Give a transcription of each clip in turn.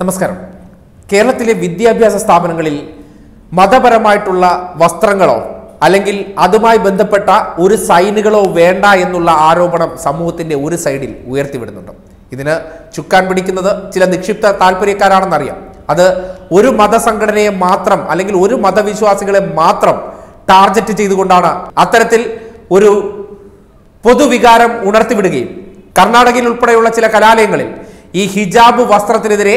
നമസ്കാരം കേരളത്തിലെ വിദ്യാഭ്യാസ സ്ഥാപനങ്ങളിൽ മതപരമായിട്ടുള്ള വസ്ത്രങ്ങളോ അല്ലെങ്കിൽ അതുമായി ബന്ധപ്പെട്ട ഒരു സൈനുകളോ വേണ്ട എന്നുള്ള ആരോപണം സമൂഹത്തിന്റെ ഒരു സൈഡിൽ ഉയർത്തിവിടുന്നുണ്ട് ഇതിന് ചുക്കാൻ പിടിക്കുന്നത് ചില നിക്ഷിപ്ത താല്പര്യക്കാരാണെന്നറിയാം അത് ഒരു മതസംഘടനയെ മാത്രം അല്ലെങ്കിൽ ഒരു മതവിശ്വാസികളെ മാത്രം ടാർഗറ്റ് ചെയ്തുകൊണ്ടാണ് അത്തരത്തിൽ ഒരു പൊതുവികാരം ഉണർത്തിവിടുകയും കർണാടകയിൽ ഉൾപ്പെടെയുള്ള ചില കലാലയങ്ങളിൽ ഈ ഹിജാബ് വസ്ത്രത്തിനെതിരെ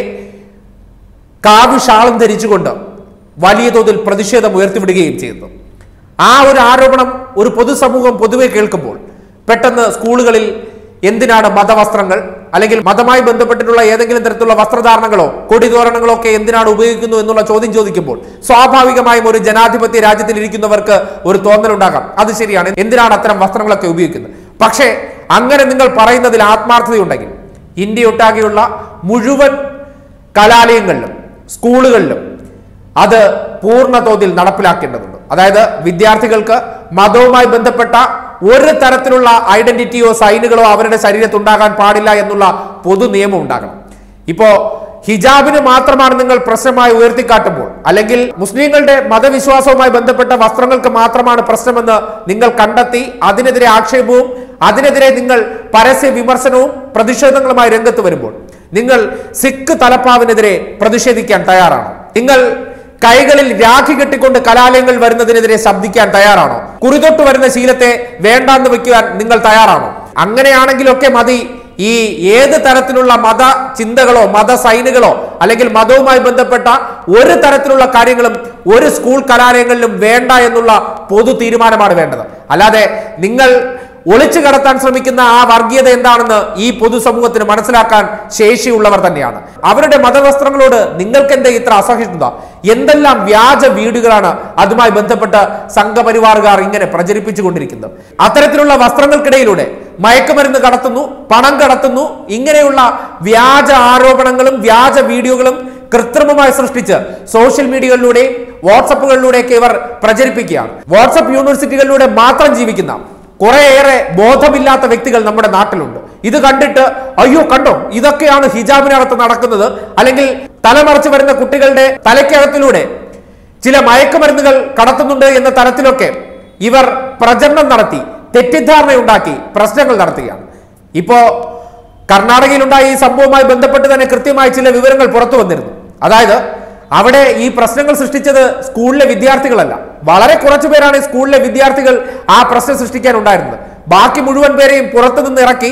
കാവി ഷാളും ധരിച്ചുകൊണ്ട് വലിയ തോതിൽ പ്രതിഷേധം ഉയർത്തിവിടുകയും ചെയ്യുന്നു ആ ഒരു ആരോപണം ഒരു പൊതുസമൂഹം പൊതുവെ കേൾക്കുമ്പോൾ പെട്ടെന്ന് സ്കൂളുകളിൽ എന്തിനാണ് മതവസ്ത്രങ്ങൾ അല്ലെങ്കിൽ മതമായി ബന്ധപ്പെട്ടിട്ടുള്ള ഏതെങ്കിലും തരത്തിലുള്ള വസ്ത്രധാരണങ്ങളോ കൊടിതോരണങ്ങളോ ഒക്കെ എന്തിനാണ് ഉപയോഗിക്കുന്നു എന്നുള്ള ചോദ്യം ചോദിക്കുമ്പോൾ സ്വാഭാവികമായും ഒരു ജനാധിപത്യ രാജ്യത്തിൽ ഇരിക്കുന്നവർക്ക് ഒരു തോന്നലുണ്ടാകാം അത് ശരിയാണ് എന്തിനാണ് അത്തരം വസ്ത്രങ്ങളൊക്കെ ഉപയോഗിക്കുന്നത് പക്ഷേ അങ്ങനെ നിങ്ങൾ പറയുന്നതിൽ ആത്മാർത്ഥതയുണ്ടെങ്കിൽ ഇന്ത്യയൊട്ടാകെയുള്ള മുഴുവൻ കലാലയങ്ങളിലും സ്കൂളുകളിലും അത് പൂർണ്ണ തോതിൽ നടപ്പിലാക്കേണ്ടതുണ്ട് അതായത് വിദ്യാർത്ഥികൾക്ക് മതവുമായി ബന്ധപ്പെട്ട ഒരു തരത്തിലുള്ള ഐഡന്റിറ്റിയോ സൈനുകളോ അവരുടെ ശരീരത്തുണ്ടാകാൻ പാടില്ല എന്നുള്ള പൊതു നിയമം ഉണ്ടാകണം ഇപ്പോ ഹിജാബിന് മാത്രമാണ് നിങ്ങൾ പ്രശ്നമായി ഉയർത്തിക്കാട്ടുമ്പോൾ അല്ലെങ്കിൽ മുസ്ലിങ്ങളുടെ മതവിശ്വാസവുമായി ബന്ധപ്പെട്ട വസ്ത്രങ്ങൾക്ക് മാത്രമാണ് പ്രശ്നമെന്ന് നിങ്ങൾ കണ്ടെത്തി അതിനെതിരെ ആക്ഷേപവും അതിനെതിരെ നിങ്ങൾ പരസ്യ വിമർശനവും പ്രതിഷേധങ്ങളുമായി രംഗത്ത് വരുമ്പോൾ നിങ്ങൾ സിഖ് തലപ്പാവിനെതിരെ പ്രതിഷേധിക്കാൻ തയ്യാറാണോ നിങ്ങൾ കൈകളിൽ രാഖി കെട്ടിക്കൊണ്ട് കലാലയങ്ങൾ വരുന്നതിനെതിരെ ശബ്ദിക്കാൻ തയ്യാറാണോ കുറിതൊട്ട് വരുന്ന ശീലത്തെ വേണ്ടാന്ന് വെക്കുവാൻ നിങ്ങൾ തയ്യാറാണോ അങ്ങനെയാണെങ്കിലൊക്കെ മതി ഈ ഏത് തരത്തിലുള്ള മത ചിന്തകളോ മത സൈനുകളോ അല്ലെങ്കിൽ മതവുമായി ബന്ധപ്പെട്ട ഒരു തരത്തിലുള്ള കാര്യങ്ങളും ഒരു സ്കൂൾ കലാലയങ്ങളിലും വേണ്ട എന്നുള്ള പൊതു തീരുമാനമാണ് വേണ്ടത് അല്ലാതെ നിങ്ങൾ ഒളിച്ചു കടത്താൻ ശ്രമിക്കുന്ന ആ വർഗീയത എന്താണെന്ന് ഈ പൊതുസമൂഹത്തിന് മനസ്സിലാക്കാൻ ശേഷിയുള്ളവർ തന്നെയാണ് അവരുടെ മതവസ്ത്രങ്ങളോട് നിങ്ങൾക്ക് എന്താ ഇത്ര അസഹിഷ്ണുത എന്തെല്ലാം വ്യാജ വീടുകളാണ് അതുമായി ബന്ധപ്പെട്ട് സംഘപരിവാറുകാർ ഇങ്ങനെ പ്രചരിപ്പിച്ചുകൊണ്ടിരിക്കുന്നത് അത്തരത്തിലുള്ള വസ്ത്രങ്ങൾക്കിടയിലൂടെ മയക്കുമരുന്ന് കടത്തുന്നു പണം കടത്തുന്നു ഇങ്ങനെയുള്ള വ്യാജ ആരോപണങ്ങളും വ്യാജ വീഡിയോകളും കൃത്രിമമായി സൃഷ്ടിച്ച് സോഷ്യൽ മീഡിയകളിലൂടെയും വാട്സപ്പുകളിലൂടെയൊക്കെ ഇവർ പ്രചരിപ്പിക്കുകയാണ് വാട്സപ്പ് യൂണിവേഴ്സിറ്റികളിലൂടെ മാത്രം ജീവിക്കുന്ന കുറേയേറെ ബോധമില്ലാത്ത വ്യക്തികൾ നമ്മുടെ നാട്ടിലുണ്ട് ഇത് കണ്ടിട്ട് അയ്യോ കണ്ടോ ഇതൊക്കെയാണ് ഹിജാബിനകത്ത് നടക്കുന്നത് അല്ലെങ്കിൽ തലമറച്ച് വരുന്ന കുട്ടികളുടെ തലയ്ക്കകത്തിലൂടെ ചില മയക്കുമരുന്നുകൾ കടത്തുന്നുണ്ട് എന്ന തരത്തിലൊക്കെ ഇവർ പ്രചരണം നടത്തി തെറ്റിദ്ധാരണയുണ്ടാക്കി പ്രശ്നങ്ങൾ നടത്തുകയാണ് ഇപ്പോ കർണാടകയിലുണ്ടായ ഈ സംഭവവുമായി ബന്ധപ്പെട്ട് തന്നെ കൃത്യമായി ചില വിവരങ്ങൾ പുറത്തു വന്നിരുന്നു അതായത് അവിടെ ഈ പ്രശ്നങ്ങൾ സൃഷ്ടിച്ചത് സ്കൂളിലെ വിദ്യാർത്ഥികളല്ല വളരെ കുറച്ചു പേരാണ് ഈ സ്കൂളിലെ വിദ്യാർത്ഥികൾ ആ പ്രശ്നം സൃഷ്ടിക്കാൻ ഉണ്ടായിരുന്നത് ബാക്കി മുഴുവൻ പേരെയും പുറത്തു നിന്ന് ഇറക്കി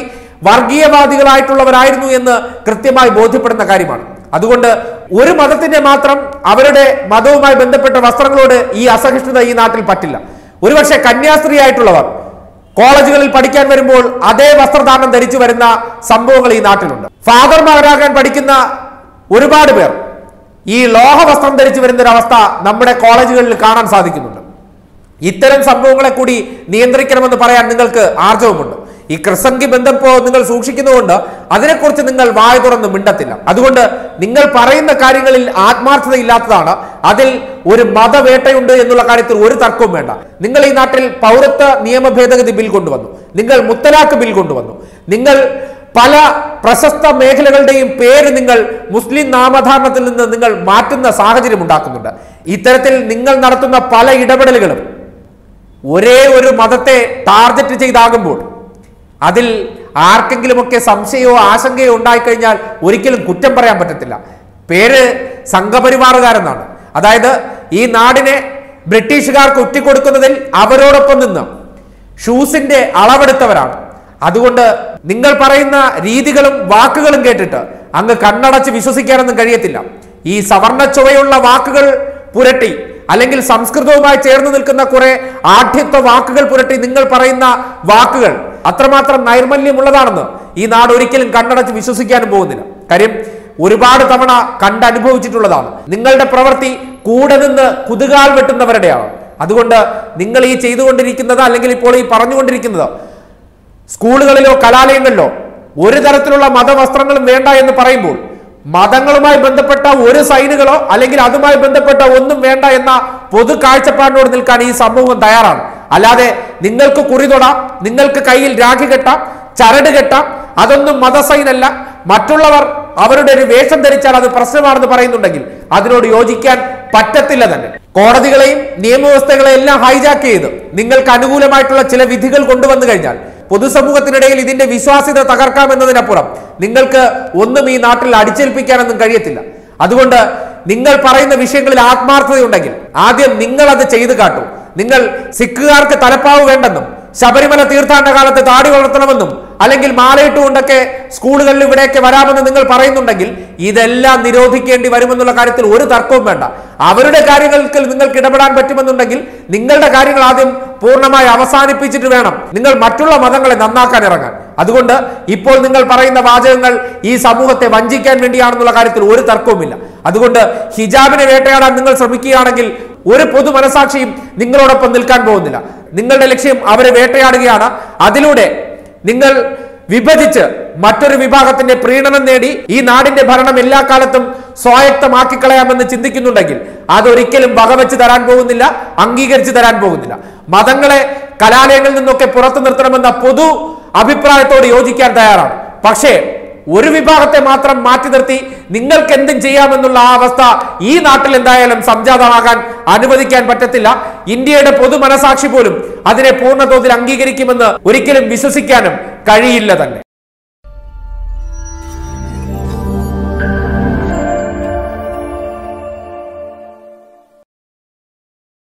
വർഗീയവാദികളായിട്ടുള്ളവരായിരുന്നു എന്ന് കൃത്യമായി ബോധ്യപ്പെടുന്ന കാര്യമാണ് അതുകൊണ്ട് ഒരു മതത്തിന്റെ മാത്രം അവരുടെ മതവുമായി ബന്ധപ്പെട്ട വസ്ത്രങ്ങളോട് ഈ അസഹിഷ്ണുത ഈ നാട്ടിൽ പറ്റില്ല ഒരുപക്ഷെ കന്യാസ്ത്രീ ആയിട്ടുള്ളവർ കോളേജുകളിൽ പഠിക്കാൻ വരുമ്പോൾ അതേ വസ്ത്രധാരണം ധരിച്ചു വരുന്ന സംഭവങ്ങൾ ഈ നാട്ടിലുണ്ട് ഫാദർമാരാകാൻ പഠിക്കുന്ന ഒരുപാട് പേർ ഈ ലോഹ വസ്ത്രം ധരിച്ചു വരുന്ന ഒരു അവസ്ഥ നമ്മുടെ കോളേജുകളിൽ കാണാൻ സാധിക്കുന്നുണ്ട് ഇത്തരം സംഭവങ്ങളെ കൂടി നിയന്ത്രിക്കണമെന്ന് പറയാൻ നിങ്ങൾക്ക് ആർജവമുണ്ട് ഈ ക്രിസംഗി ബന്ധം പോ നിങ്ങൾ സൂക്ഷിക്കുന്നതുകൊണ്ട് അതിനെക്കുറിച്ച് നിങ്ങൾ വായ തുറന്ന് മിണ്ടത്തില്ല അതുകൊണ്ട് നിങ്ങൾ പറയുന്ന കാര്യങ്ങളിൽ ആത്മാർത്ഥതയില്ലാത്തതാണ് അതിൽ ഒരു മതവേട്ടയുണ്ട് എന്നുള്ള കാര്യത്തിൽ ഒരു തർക്കവും വേണ്ട നിങ്ങൾ ഈ നാട്ടിൽ പൗരത്വ നിയമ ഭേദഗതി ബിൽ കൊണ്ടുവന്നു നിങ്ങൾ മുത്തലാഖ് ബിൽ കൊണ്ടുവന്നു നിങ്ങൾ പല പ്രശസ്ത മേഖലകളുടെയും പേര് നിങ്ങൾ മുസ്ലിം നാമധാരണത്തിൽ നിന്ന് നിങ്ങൾ മാറ്റുന്ന സാഹചര്യം ഉണ്ടാക്കുന്നുണ്ട് ഇത്തരത്തിൽ നിങ്ങൾ നടത്തുന്ന പല ഇടപെടലുകളും ഒരേ ഒരു മതത്തെ ടാർഗറ്റ് ചെയ്താകുമ്പോൾ അതിൽ ആർക്കെങ്കിലുമൊക്കെ സംശയമോ ആശങ്കയോ ഉണ്ടായിക്കഴിഞ്ഞാൽ ഒരിക്കലും കുറ്റം പറയാൻ പറ്റത്തില്ല പേര് സംഘപരിവാറുകാരെന്നാണ് അതായത് ഈ നാടിനെ ബ്രിട്ടീഷുകാർക്ക് ഒറ്റിക്കൊടുക്കുന്നതിൽ അവരോടൊപ്പം നിന്ന് ഷൂസിന്റെ അളവെടുത്തവരാണ് അതുകൊണ്ട് നിങ്ങൾ പറയുന്ന രീതികളും വാക്കുകളും കേട്ടിട്ട് അങ്ങ് കണ്ണടച്ച് വിശ്വസിക്കാനൊന്നും കഴിയത്തില്ല ഈ സവർണ ചുവയുള്ള വാക്കുകൾ പുരട്ടി അല്ലെങ്കിൽ സംസ്കൃതവുമായി ചേർന്ന് നിൽക്കുന്ന കുറെ ആഠ്യത്വ വാക്കുകൾ പുരട്ടി നിങ്ങൾ പറയുന്ന വാക്കുകൾ അത്രമാത്രം നൈർമല്യമുള്ളതാണെന്ന് ഈ നാട് ഒരിക്കലും കണ്ണടച്ച് വിശ്വസിക്കാനും പോകുന്നില്ല കാര്യം ഒരുപാട് തവണ കണ്ടനുഭവിച്ചിട്ടുള്ളതാണ് നിങ്ങളുടെ പ്രവൃത്തി കൂടെ നിന്ന് കുതുകാൽ വെട്ടുന്നവരുടെയാണ് അതുകൊണ്ട് നിങ്ങൾ ഈ ചെയ്തുകൊണ്ടിരിക്കുന്നത് അല്ലെങ്കിൽ ഇപ്പോൾ ഈ പറഞ്ഞുകൊണ്ടിരിക്കുന്നത് സ്കൂളുകളിലോ കലാലയങ്ങളിലോ ഒരു തരത്തിലുള്ള മതവസ്ത്രങ്ങളും വേണ്ട എന്ന് പറയുമ്പോൾ മതങ്ങളുമായി ബന്ധപ്പെട്ട ഒരു സൈനുകളോ അല്ലെങ്കിൽ അതുമായി ബന്ധപ്പെട്ട ഒന്നും വേണ്ട എന്ന പൊതു കാഴ്ചപ്പാടിനോട് നിൽക്കാൻ ഈ സമൂഹം തയ്യാറാണ് അല്ലാതെ നിങ്ങൾക്ക് കുറി തൊടാം നിങ്ങൾക്ക് കയ്യിൽ രാഖി കെട്ടാം ചരട് കെട്ടാം അതൊന്നും മതസൈനല്ല മറ്റുള്ളവർ അവരുടെ ഒരു വേഷം ധരിച്ചാൽ അത് പ്രശ്നമാണെന്ന് പറയുന്നുണ്ടെങ്കിൽ അതിനോട് യോജിക്കാൻ പറ്റത്തില്ല തന്നെ കോടതികളെയും നിയമവ്യവസ്ഥകളെയും എല്ലാം ഹൈജാക്ക് ചെയ്ത് നിങ്ങൾക്ക് അനുകൂലമായിട്ടുള്ള ചില വിധികൾ കൊണ്ടുവന്നു കഴിഞ്ഞാൽ പൊതുസമൂഹത്തിനിടയിൽ ഇതിന്റെ വിശ്വാസ്യത തകർക്കാമെന്നതിനപ്പുറം നിങ്ങൾക്ക് ഒന്നും ഈ നാട്ടിൽ അടിച്ചേൽപ്പിക്കാനൊന്നും കഴിയത്തില്ല അതുകൊണ്ട് നിങ്ങൾ പറയുന്ന വിഷയങ്ങളിൽ ആത്മാർത്ഥതയുണ്ടെങ്കിൽ ആദ്യം നിങ്ങൾ അത് ചെയ്തു കാട്ടൂ നിങ്ങൾ സിഖുകാർക്ക് തലപ്പാവ് വേണ്ടെന്നും ശബരിമല തീർത്ഥാടന കാലത്ത് താടി വളർത്തണമെന്നും അല്ലെങ്കിൽ മാലയിട്ടുകൊണ്ടൊക്കെ സ്കൂളുകളിൽ ഇവിടെയൊക്കെ വരാമെന്ന് നിങ്ങൾ പറയുന്നുണ്ടെങ്കിൽ ഇതെല്ലാം നിരോധിക്കേണ്ടി വരുമെന്നുള്ള കാര്യത്തിൽ ഒരു തർക്കവും വേണ്ട അവരുടെ കാര്യങ്ങൾക്ക് നിങ്ങൾക്ക് ഇടപെടാൻ പറ്റുമെന്നുണ്ടെങ്കിൽ നിങ്ങളുടെ കാര്യങ്ങൾ ആദ്യം പൂർണ്ണമായി അവസാനിപ്പിച്ചിട്ട് വേണം നിങ്ങൾ മറ്റുള്ള മതങ്ങളെ നന്നാക്കാൻ ഇറങ്ങാൻ അതുകൊണ്ട് ഇപ്പോൾ നിങ്ങൾ പറയുന്ന വാചകങ്ങൾ ഈ സമൂഹത്തെ വഞ്ചിക്കാൻ വേണ്ടിയാണെന്നുള്ള കാര്യത്തിൽ ഒരു തർക്കവുമില്ല അതുകൊണ്ട് ഹിജാബിനെ വേട്ടയാടാൻ നിങ്ങൾ ശ്രമിക്കുകയാണെങ്കിൽ ഒരു പൊതു മനസാക്ഷിയും നിങ്ങളോടൊപ്പം നിൽക്കാൻ പോകുന്നില്ല നിങ്ങളുടെ ലക്ഷ്യം അവരെ വേട്ടയാടുകയാണ് അതിലൂടെ നിങ്ങൾ വിഭജിച്ച് മറ്റൊരു വിഭാഗത്തിന്റെ പ്രീണനം നേടി ഈ നാടിന്റെ ഭരണം എല്ലാ കാലത്തും സ്വായത്തമാക്കി കളയാമെന്ന് ചിന്തിക്കുന്നുണ്ടെങ്കിൽ അതൊരിക്കലും വകവെച്ച് തരാൻ പോകുന്നില്ല അംഗീകരിച്ച് തരാൻ പോകുന്നില്ല മതങ്ങളെ കലാലയങ്ങളിൽ നിന്നൊക്കെ പുറത്തു നിർത്തണമെന്ന പൊതു അഭിപ്രായത്തോട് യോജിക്കാൻ തയ്യാറാണ് പക്ഷേ ഒരു വിഭാഗത്തെ മാത്രം മാറ്റി നിർത്തി നിങ്ങൾക്ക് എന്തും ചെയ്യാമെന്നുള്ള ആ അവസ്ഥ ഈ നാട്ടിൽ എന്തായാലും സംജാതമാകാൻ അനുവദിക്കാൻ പറ്റത്തില്ല ഇന്ത്യയുടെ പൊതു മനസാക്ഷി പോലും അതിനെ പൂർണ്ണതോതിൽ അംഗീകരിക്കുമെന്ന് ഒരിക്കലും വിശ്വസിക്കാനും കഴിയില്ല തന്നെ